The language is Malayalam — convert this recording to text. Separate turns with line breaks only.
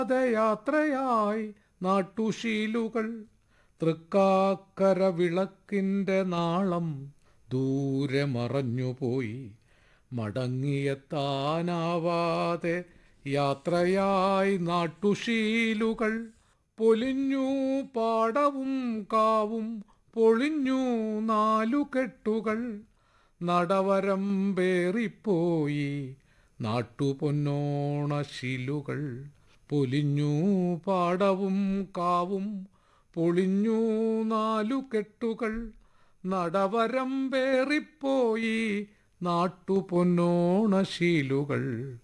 യാത്രയായി നാട്ടുശീലുകൾ തൃക്കാക്കര വിളക്കിൻ്റെ നാളം ദൂരെ മറഞ്ഞുപോയി മടങ്ങിയെത്താനാവാതെ യാത്രയായി നാട്ടുശീലുകൾ പൊലിഞ്ഞു പാടവും കാവും പൊളിഞ്ഞു നാലു കെട്ടുകൾ നടവരം പേറിപ്പോയി നാട്ടുപൊന്നോണശിലുകൾ പൊലിഞ്ഞു പാടവും കാവും പൊളിഞ്ഞു നാലു കെട്ടുകൾ നടവരം പേറിപ്പോയി നാട്ടുപൊന്നോണശീലുകൾ